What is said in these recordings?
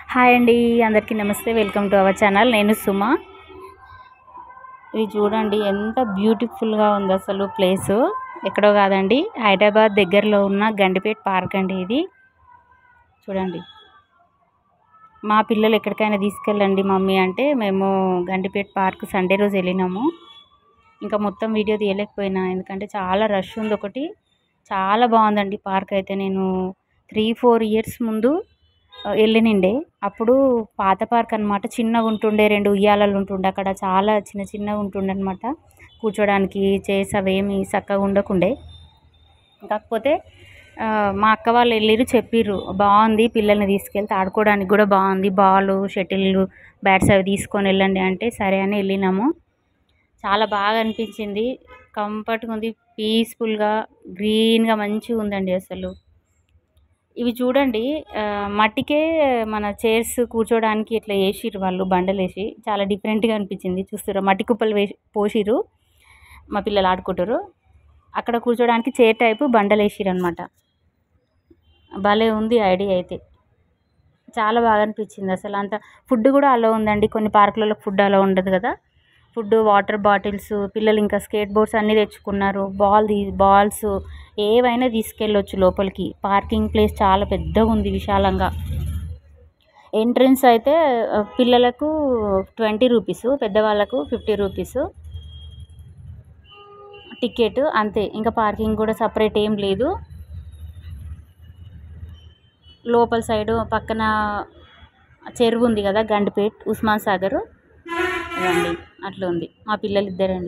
hi అండి అందరికీ నమస్తే వెల్కమ్ టు అవర్ ఛానల్ నేను సుమ ఇది చూడండి ఎంత బ్యూటిఫుల్గా ఉంది అసలు ప్లేసు ఎక్కడో కాదండి హైదరాబాద్ దగ్గరలో ఉన్న గండిపేట్ పార్క్ అండి ఇది చూడండి మా పిల్లలు ఎక్కడికైనా తీసుకెళ్ళండి మమ్మీ అంటే మేము గండిపేట్ పార్క్ సండే రోజు వెళ్ళినాము ఇంకా మొత్తం వీడియో తీయలేకపోయినా ఎందుకంటే చాలా రష్ ఉంది ఒకటి చాలా బాగుందండి పార్క్ అయితే నేను త్రీ ఫోర్ ఇయర్స్ ముందు ఆ, వెళ్ళినిండే అప్పుడు పాత పార్క్ అనమాట చిన్నగా ఉంటుండే రెండు ఉయ్యాలలు ఉంటుండే అక్కడ చాలా చిన్న చిన్నగా ఉంటుండే అనమాట కూర్చోడానికి చైర్స్ అవేమి చక్కగా ఉండకుండే కాకపోతే ఆ, మా అక్క వాళ్ళు వెళ్ళిరు చెప్పిర్రు బాగుంది పిల్లల్ని తీసుకెళ్తే ఆడుకోవడానికి కూడా బాగుంది బాల్ షటిల్ బ్యాట్స్ అవి తీసుకొని వెళ్ళండి అంటే సరే అని వెళ్ళినాము చాలా బాగా అనిపించింది కంఫర్ట్గా ఉంది పీస్ఫుల్గా గ్రీన్గా మంచిగా ఉందండి అసలు ఇవి చూడండి ఆ, మట్టికే మన చైర్స్ కూర్చోడానికి ఇట్లా వేసిర్రు వాళ్ళు బండలు వేసి చాలా డిఫరెంట్గా అనిపించింది చూస్తుర్రు మట్టి కుప్పలు వేసి పోసిర్రు మా పిల్లలు ఆడుకుంటారు అక్కడ కూర్చోడానికి చైర్ టైపు బండలు వేసిర్రు అనమాట భలే ఉంది ఐడియా అయితే చాలా బాగా అనిపించింది అసలు అంత ఫుడ్ కూడా అలా ఉందండి కొన్ని పార్కులలో ఫుడ్ అలా ఉండదు కదా ఫుడ్ వాటర్ బాటిల్స్ పిల్లలు ఇంకా స్కేట్ బోర్డ్స్ అన్నీ తెచ్చుకున్నారు బాల్ బాల్స్ ఏవైనా తీసుకెళ్ళొచ్చు లోపలికి పార్కింగ్ ప్లేస్ చాలా పెద్దగా ఉంది విశాలంగా ఎంట్రన్స్ అయితే ఆ, పిల్లలకు ట్వంటీ రూపీస్ పెద్దవాళ్ళకు ఫిఫ్టీ రూపీస్ టికెట్ అంతే ఇంకా పార్కింగ్ కూడా సపరేట్ ఏం లేదు లోపల సైడు పక్కన చెరువు ఉంది కదా గండిపేట్ ఉస్మాన్ సాగర్ రండి అట్లా ఉంది మా పిల్లలు ఇద్దరండి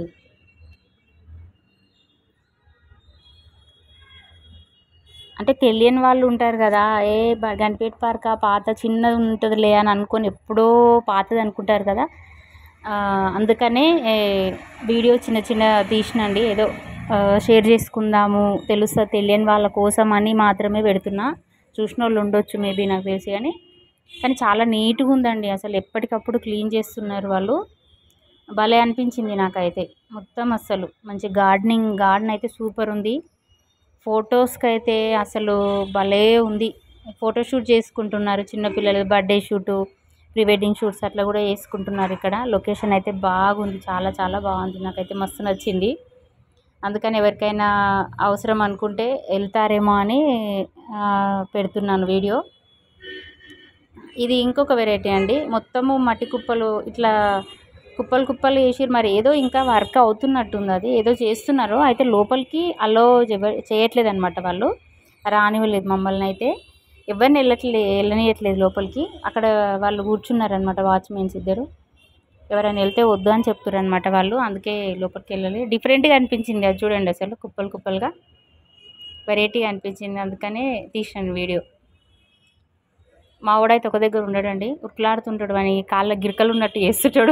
అంటే తెలియని వాళ్ళు ఉంటారు కదా ఏ బ- గణపేట్ పార్క్ ఆ పాత చిన్నది ఉంటుందిలే అని అనుకొని ఎప్పుడో పాతది అనుకుంటారు కదా ఆ, అందుకనే ఏ, వీడియో చిన్న చిన్న తీసినండి ఏదో ఆ, షేర్ చేసుకుందాము తెలుసా తెలియని వాళ్ళ కోసం అని మాత్రమే పెడుతున్నా చూసిన వాళ్ళు ఉండొచ్చు మేబీ నాకు తెలిసి కానీ కానీ చాలా నీట్గా ఉందండి అసలు ఎప్పటికప్పుడు క్లీన్ చేస్తున్నారు వాళ్ళు భలే అనిపించింది నాకైతే మొత్తం అసలు మంచి గార్డెనింగ్ గార్డెన్ అయితే సూపర్ ఉంది ఫొటోస్కి అయితే అసలు భలే ఉంది ఫోటోషూట్ చేసుకుంటున్నారు చిన్నపిల్లలు birthday shoot pre wedding shoots అట్లా కూడా చేసుకుంటున్నారు ఇక్కడ లొకేషన్ అయితే బాగుంది చాలా చాలా బాగుంది నాకైతే మస్తు నచ్చింది అందుకని ఎవరికైనా అవసరం అనుకుంటే వెళ్తారేమో అని ఆ, పెడుతున్నాను వీడియో ఇది ఇంకొక వెరైటీ అండి మొత్తము మట్టి కుప్పలు ఇట్లా కుప్పలు కుప్పలు వేసి మరి ఏదో ఇంకా వర్క్ అవుతున్నట్టుంది అది ఏదో చేస్తున్నారు అయితే లోపలికి అలో చేయట్లేదు అనమాట వాళ్ళు రానివ్వలేదు మమ్మల్ని అయితే ఎవరిని వెళ్ళట్లే వెళ్ళనియట్లేదు లోపలికి అక్కడ వాళ్ళు కూర్చున్నారనమాట వాచ్మెన్స్ ఇద్దరు ఎవరైనా వెళ్తే వద్దు అని చెప్తారు అనమాట వాళ్ళు అందుకే లోపలికి వెళ్ళాలి డిఫరెంట్గా అనిపించింది అది చూడండి అసలు కుప్పలు కుప్పలుగా వెరైటీగా అనిపించింది అందుకనే తీసాను వీడియో మా వాడైతే ఒక దగ్గర ఉండడండి ఉరుకులాడుతుంటాడు అని కాళ్ళ గిరకలు ఉన్నట్టు చేస్తుంటాడు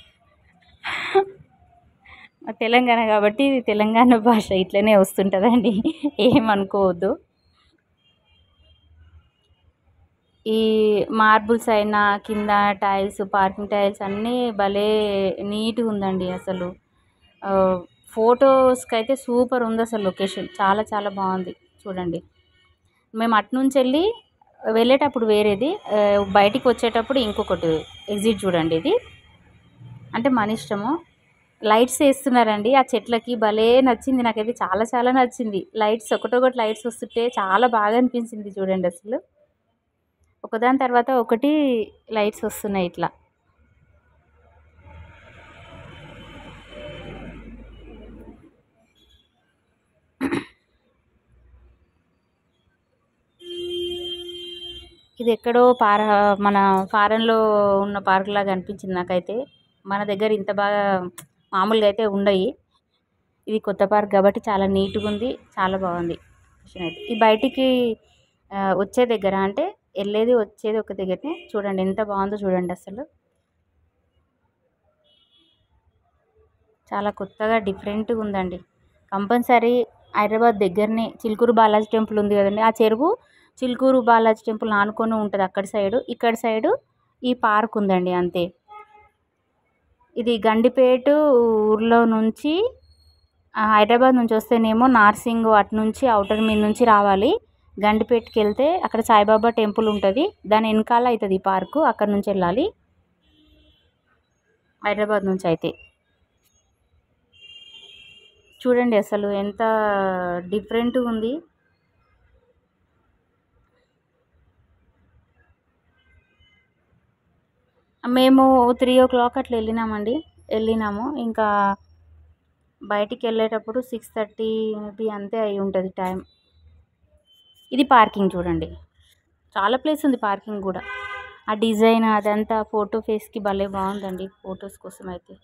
మా తెలంగాణ కాబట్టి ఇది తెలంగాణ భాష ఇట్లనే వస్తుంటుందండి ఏమనుకోవద్దు ఈ మార్బుల్స్ అయినా కింద టైల్స్ పార్కింగ్ టైల్స్ అన్నీ భలే నీట్గా ఉందండి అసలు ఫొటోస్కి అయితే సూపర్ ఉంది అసలు లొకేషన్ చాలా చాలా బాగుంది చూడండి మేము అటు నుంచి వెళ్ళి వెళ్ళేటప్పుడు వేరేది ఆ, బయటికి వచ్చేటప్పుడు ఇంకొకటి ఎగ్జిట్ చూడండి ఇది అంటే మన ఇష్టము లైట్స్ వేస్తున్నారండి ఆ చెట్లకి భలే నచ్చింది నాకైతే చాలా చాలా నచ్చింది లైట్స్ ఒకటొకటి లైట్స్ వస్తుంటే చాలా బాగా అనిపించింది చూడండి అసలు ఒకదాని తర్వాత ఒకటి లైట్స్ వస్తున్నాయి ఇట్లా ఇది ఎక్కడో పార మన ఫారెన్లో ఉన్న పార్క్ లాగా అనిపించింది నాకైతే మన దగ్గర ఇంత బాగా మామూలుగా అయితే ఉండయి ఇది కొత్త పార్క్ కాబట్టి చాలా నీట్గా ఉంది చాలా బాగుంది లొకేషన్ అయితే ఈ బయటికి ఆ, వచ్చే దగ్గర అంటే వెళ్ళేది వచ్చేది ఒక దగ్గరనే చూడండి ఎంత బాగుందో చూడండి అసలు చాలా కొత్తగా డిఫరెంట్గా ఉందండి కంపల్సరీ హైదరాబాద్ దగ్గరనే చిలుకూరు బాలాజీ టెంపుల్ ఉంది కదండి ఆ చెరువు చిలుకూరు బాలాజీ టెంపుల్ ఆనుకొని ఉంటుంది అక్కడ సైడు ఇక్కడ సైడు ఈ పార్క్ ఉందండి అంతే ఇది గండిపేట ఊర్లో నుంచి ఆ, హైదరాబాద్ నుంచి వస్తేనేమో నార్సింగ్ అటు నుంచి అవుటర్ మీద నుంచి రావాలి గండిపేటకి వెళ్తే అక్కడ సాయిబాబా టెంపుల్ ఉంటుంది దాని వెనకాల అవుతుంది ఈ పార్కు అక్కడ నుంచి వెళ్ళాలి హైదరాబాద్ నుంచి అయితే చూడండి అసలు ఎంత డిఫరెంట్గా ఉంది మేము త్రీ ఓ క్లాక్ అట్లా వెళ్ళినామండి వెళ్ళినాము ఇంకా బయటికి వెళ్ళేటప్పుడు సిక్స్ థర్టీ మేబీ అంతే అయి ఉంటుంది టైం ఇది పార్కింగ్ చూడండి చాలా ప్లేస్ ఉంది పార్కింగ్ కూడా ఆ డిజైన్ అదంతా ఫోటో ఫేస్కి భలే బాగుందండి ఫొటోస్ కోసం అయితే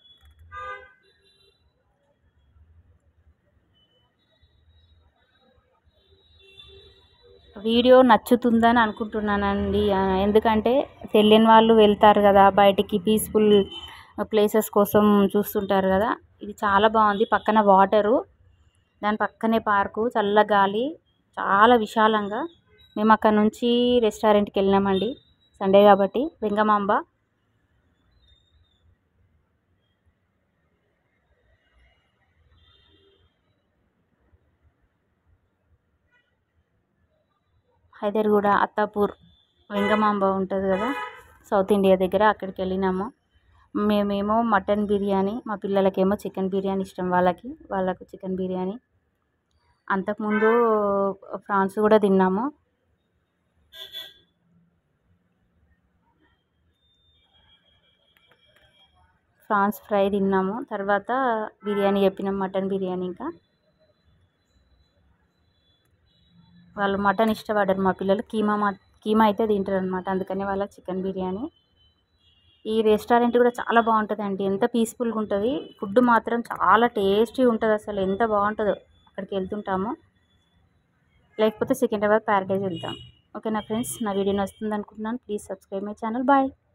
వీడియో నచ్చుతుందని అనుకుంటున్నానండి ఆ, ఎందుకంటే తెలియని వాళ్ళు వెళ్తారు కదా బయటికి పీస్ఫుల్ ప్లేసెస్ కోసం చూస్తుంటారు కదా ఇది చాలా బాగుంది పక్కన వాటరు దాని పక్కనే పార్కు చల్ల గాలి చాలా విశాలంగా మేము అక్కడ నుంచి రెస్టారెంట్కి వెళ్ళినామండి సండే కాబట్టి వెంగమాంబ హైదర్గూడ అత్తాపూర్ వెంగమాంబ ఉంటుంది కదా సౌత్ ఇండియా దగ్గర అక్కడికి వెళ్ళినాము మేమేమో మటన్ బిర్యానీ మా పిల్లలకేమో చికెన్ బిర్యానీ ఇష్టం వాళ్ళకి వాళ్ళకు చికెన్ బిర్యానీ అంతకుముందు ఫ్రాన్స్ కూడా తిన్నాము ఫ్రాన్స్ ఫ్రై తిన్నాము తర్వాత బిర్యానీ చెప్పినాం మటన్ బిర్యానీ ఇంకా వాళ్ళు మటన్ ఇష్టపడరు మా పిల్లలు కీమా మా కీమా అయితే తింటారు అనమాట అందుకని వాళ్ళ చికెన్ బిర్యానీ ఈ రెస్టారెంట్ కూడా చాలా బాగుంటుంది అండి ఎంత పీస్ఫుల్గా ఉంటుంది ఫుడ్ మాత్రం చాలా టేస్టీ ఉంటుంది అసలు ఎంత బాగుంటుందో అక్కడికి వెళ్తుంటాము లేకపోతే సికింద్రాబాద్ ప్యారడైజ్ వెళ్తాం ఓకేనా ఫ్రెండ్స్ నా వీడియో నచ్చుతుంది అనుకుంటున్నాను please subscribe my channel bye